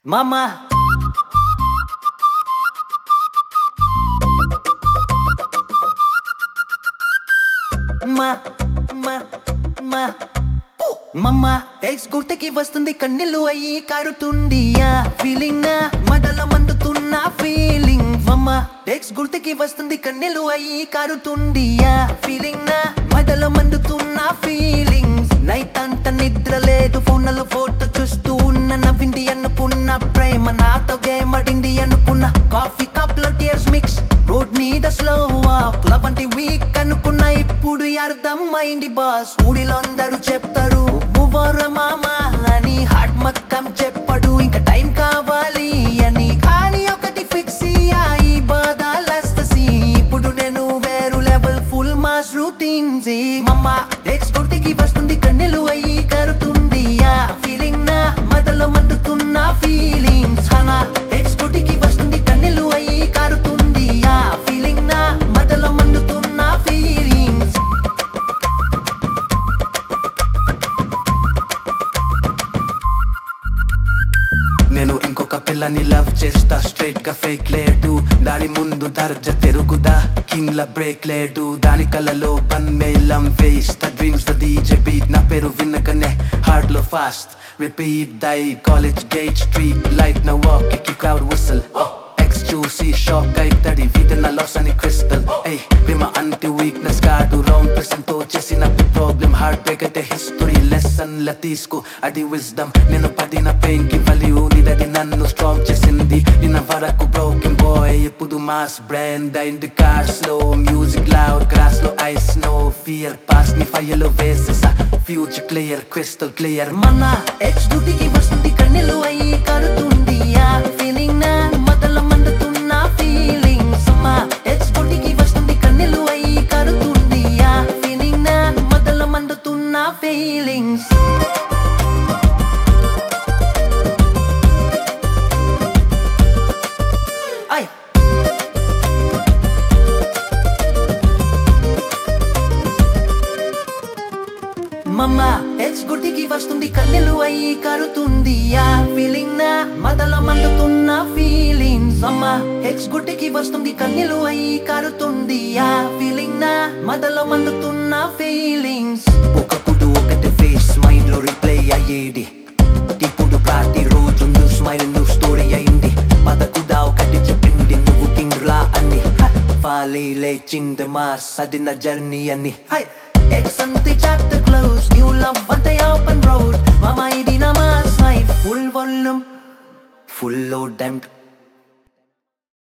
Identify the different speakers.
Speaker 1: Mama. మా మా మా మమ్మ టెక్స్ గుర్తుకి వస్తుంది కన్నెలు అయ్యి కారుతుంది ఆ ఫీలింగ్ నా మడల మండుతున్న ఫీలింగ్ మమ్మ టెక్స్ గుర్తుకి వస్తుంది కన్నెలు అయ్యి కారుతుంది ఆ ఫీలింగ్ నా మడల మండుతున్న ఫీలింగ్స్ నైట్ అంత నిద్ర లేదు ఫోన్లలో ఫోటో చూస్తూ ఉన్న నవ్వింది అనుకున్న ప్రేమ నాతో గేమ్ ఆడింది అనుకున్న కాఫీ కప్ లో టీయర్స్ మిక్స్ రోడ్ మీద స్లో అప్ లవ్ అంటే వీక్ అనుకున్న ఇప్పుడు అర్థమైంది బాస్ ఊడిలో అందరూ చెప్తారు మువ్వర మామ అని హార్ట్ మక్కం చెప్పడు ఇంకా టైం కావాలి అని కానీ ఒకటి ఫిక్స్ ఈ బాధ లస్తసి ఇప్పుడు నేను వేరు లెవెల్ ఫుల్ మాస్ రూటీన్స్ మమ్మ నెక్స్ట్ కొట్టికి వస్తుంది కన్నెలు అయ్యి కరుతుంది ఆ ఫీలింగ్ నా మదలో మండుతున్న ఫీలింగ్స్ హనా నెక్స్ట్ కొట్టికి వస్తుంది కన్నెలు అయ్యి కారుతుంది ఆ ఫీలింగ్ నా మదలో మండుతున్న ఫీలింగ్స్
Speaker 2: నేను ఇంకొక పిల్లని లవ్ చేస్తా స్ట్రైట్ గా ఫేక్ లేడు దాని ముందు దర్జ తిరుగుదా కింగ్ ల బ్రేక్ లేడు దాని కళ్ళలో పన్ మేలం వేస్ట్ డ్రీమ్స్ డీజే బీట్ నా పేరు వినకనే హార్డ్ లో ఫాస్ట్ రిపీట్ దై కాలేజ్ గేట్ స్ట్రీట్ లైట్ నా వాక్ ఎక్కి క్రౌడ్ విసిల్ ఎక్స్ చూసి షాక్ అవుతాడి వీధి నా లాస్ అని క్రిస్టల్ ఏయ్ ప్రేమ అంటి వీక్నెస్ కాదు రౌండ్ పర్సన్ తో చేసిన ప్రాబ్లం హార్ట్ బ్రేక్ అయితే హిస్టరీ లెసన్ ల తీసుకో అది విజ్డమ్ నేను పడిన పెయిన్ కి వాల్యూ నీదది నన్ను స్ట్రాంగ్ చేసింది నిన్న వరకు బ్రోకెన్ బాయ్ ఇప్పుడు మాస్ బ్రాండ్ అయింది కార్స్ లో మ్యూజిక్ లౌడ్ గ్రాస్ లో ఐస్ నో ఫియర్ పాస్ ని ఫైర్ లో వేసేసా ఫ్యూచర్ క్లియర్ క్రిస్టల్ క్లియర్
Speaker 1: మన ఎక్స్ డ్యూటీకి వస్తుంది కన్నెలు అయ్యి కారుతుంది ఆ ఫీలింగ్ నా మదల మండుతున్న ఫీలింగ్స్ అమ్మా ఎక్స్ డ్యూటీకి వస్తుంది కన్నెలు అయ్యి కారుతుంది ఆ ఫీలింగ్ నా మదల మండుతున్న ఫీలింగ్స్ ఆయ్ మమ్మ ఎక్స్ గుడ్డికి వస్తుంది కన్నెలు అయ్యి కారుతుంది ఆ ఫీలింగ్ నా మదల మండుతున్న ఫీలింగ్స్ అమ్మ ఎక్స్ గుడ్డికి వస్తుంది కన్నెలు అయ్యి కారుతుంది ఆ ఫీలింగ్ నా మదల మండుతున్న ఫీలింగ్స్
Speaker 2: ఒకప్పుడు ఒకటి ఫేస్ మైండ్ లో రిప్లై అయ్యేది ఇప్పుడు ప్రతి రోజు న్యూ స్మైల్ న్యూ స్టోరీ అయింది పదకుదా ఒకటి చెప్పింది నువ్వు కింగ్ రా అని ఫాలీ లేచింది మాస్ అది నా జర్నీ అని
Speaker 1: Hey, X అంతే చాప్టర్ క్లోజ్ న్యూ లవ్ అంతే ఓపెన్ రోడ్ మమ ఇది నా mass life full volume
Speaker 2: full లో డెంప్ట్